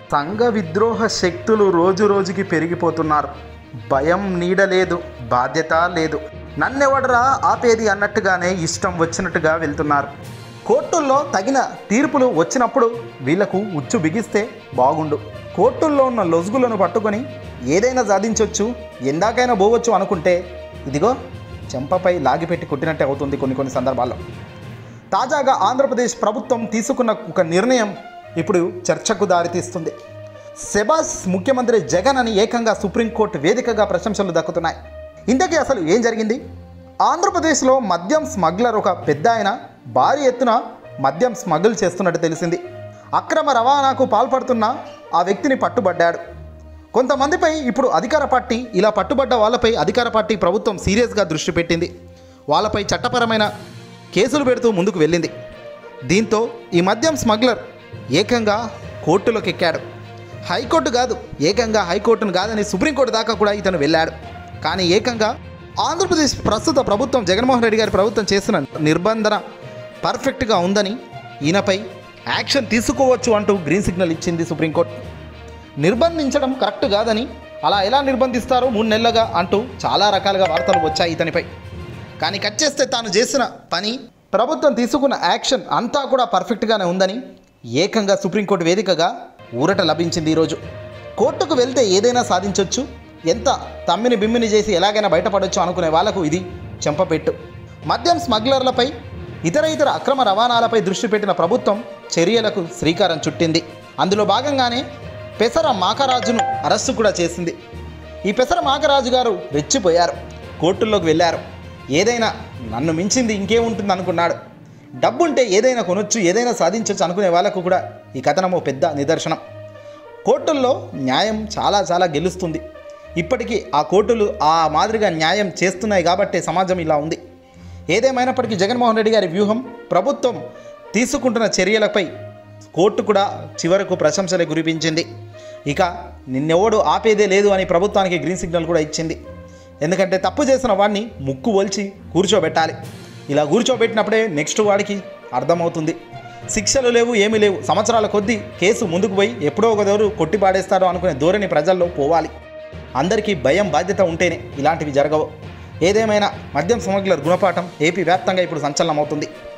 సంఘ విద్రోహ శక్తులు రోజు రోజుకి పెరిగిపోతున్నారు భయం నీడ లేదు బాధ్యత లేదు నన్నెవడరా ఆపేది అన్నట్టుగానే ఇష్టం వచ్చినట్టుగా వెళ్తున్నారు కోర్టుల్లో తగిన తీర్పులు వచ్చినప్పుడు వీళ్లకు ఉచ్చు బిగిస్తే బాగుండు కోర్టుల్లో ఉన్న లొసుగులను పట్టుకొని ఏదైనా సాధించవచ్చు ఎందాకైనా పోవచ్చు అనుకుంటే ఇదిగో చెంపపై లాగిపెట్టి కొట్టినట్టే అవుతుంది కొన్ని కొన్ని సందర్భాల్లో తాజాగా ఆంధ్రప్రదేశ్ ప్రభుత్వం తీసుకున్న ఒక నిర్ణయం ఇప్పుడు చర్చకు దారితీస్తుంది సెబాస్ ముఖ్యమంత్రి జగన్ అని ఏకంగా సుప్రీంకోర్టు వేదికగా ప్రశంసలు దక్కుతున్నాయి ఇంతకీ అసలు ఏం జరిగింది ఆంధ్రప్రదేశ్లో మద్యం స్మగ్లర్ ఒక పెద్ద ఆయన భారీ ఎత్తున మద్యం స్మగుల్ చేస్తున్నట్టు తెలిసింది అక్రమ రవాణాకు పాల్పడుతున్న ఆ వ్యక్తిని పట్టుబడ్డాడు కొంతమందిపై ఇప్పుడు అధికార పార్టీ ఇలా పట్టుబడ్డ వాళ్ళపై అధికార పార్టీ ప్రభుత్వం సీరియస్గా దృష్టి పెట్టింది వాళ్ళపై చట్టపరమైన కేసులు పెడుతూ ముందుకు వెళ్ళింది దీంతో ఈ మద్యం స్మగ్లర్ ఏకంగా కోర్టులోకి ఎక్కాడు హైకోర్టు కాదు ఏకంగా హైకోర్టును కాదని సుప్రీంకోర్టు దాకా కూడా ఇతను వెళ్ళాడు కానీ ఏకంగా ఆంధ్రప్రదేశ్ ప్రస్తుత ప్రభుత్వం జగన్మోహన్ రెడ్డి గారి ప్రభుత్వం చేసిన నిర్బంధన పర్ఫెక్ట్గా ఉందని ఈయనపై యాక్షన్ తీసుకోవచ్చు అంటూ గ్రీన్ సిగ్నల్ ఇచ్చింది సుప్రీంకోర్టు నిర్బంధించడం కరెక్ట్ కాదని అలా ఎలా నిర్బంధిస్తారో మూడు నెలలుగా అంటూ చాలా రకాలుగా వార్తలు వచ్చాయి ఇతనిపై కానీ కట్ చేస్తే తాను చేసిన పని ప్రభుత్వం తీసుకున్న యాక్షన్ అంతా కూడా పర్ఫెక్ట్గానే ఉందని ఏకంగా సుప్రీంకోర్టు వేదికగా ఊరట లభించింది ఈరోజు కోర్టుకు వెళ్తే ఏదైనా సాధించవచ్చు ఎంత తమ్మిని బిమ్మిని చేసి ఎలాగైనా బయటపడొచ్చు అనుకునే వాళ్లకు ఇది చెంపపెట్టు మద్యం స్మగ్లర్లపై ఇతర ఇతర అక్రమ రవాణాలపై దృష్టి పెట్టిన ప్రభుత్వం చర్యలకు శ్రీకారం చుట్టింది అందులో భాగంగానే పెసర మాకరాజును అరెస్టు కూడా చేసింది ఈ పెసర మాకరాజు గారు రెచ్చిపోయారు కోర్టుల్లోకి వెళ్ళారు ఏదైనా నన్ను మించింది ఇంకేముంటుంది అనుకున్నాడు డబ్బుంటే ఏదైనా కొనొచ్చు ఏదైనా సాధించవచ్చు అనుకునే వాళ్ళకు కూడా ఈ కథనం ఓ పెద్ద నిదర్శనం కోర్టుల్లో న్యాయం చాలా చాలా గెలుస్తుంది ఇప్పటికీ ఆ కోర్టులు ఆ మాదిరిగా న్యాయం చేస్తున్నాయి కాబట్టే సమాజం ఇలా ఉంది ఏదేమైనప్పటికీ జగన్మోహన్ రెడ్డి గారి వ్యూహం ప్రభుత్వం తీసుకుంటున్న చర్యలపై కోర్టు కూడా చివరకు ప్రశంసలే కురిపించింది ఇక నిన్నెవడు ఆపేదే లేదు అని ప్రభుత్వానికి గ్రీన్ సిగ్నల్ కూడా ఇచ్చింది ఎందుకంటే తప్పు చేసిన వాడిని ముక్కు ఒలిచి కూర్చోబెట్టాలి ఇలా కూర్చోబెట్టినప్పుడే నెక్స్ట్ వాడికి అర్థమవుతుంది శిక్షలు లేవు ఏమీ లేవు సంవత్సరాల కొద్దీ కేసు ముందుకు పోయి ఎప్పుడో ఒక దోరు కొట్టి పాడేస్తారో అనుకునే ధోరణి ప్రజల్లో పోవాలి అందరికీ భయం బాధ్యత ఉంటేనే ఇలాంటివి జరగవు ఏదేమైనా మద్యం స్మగ్లర్ గుణపాఠం ఏపీ వ్యాప్తంగా ఇప్పుడు సంచలనం అవుతుంది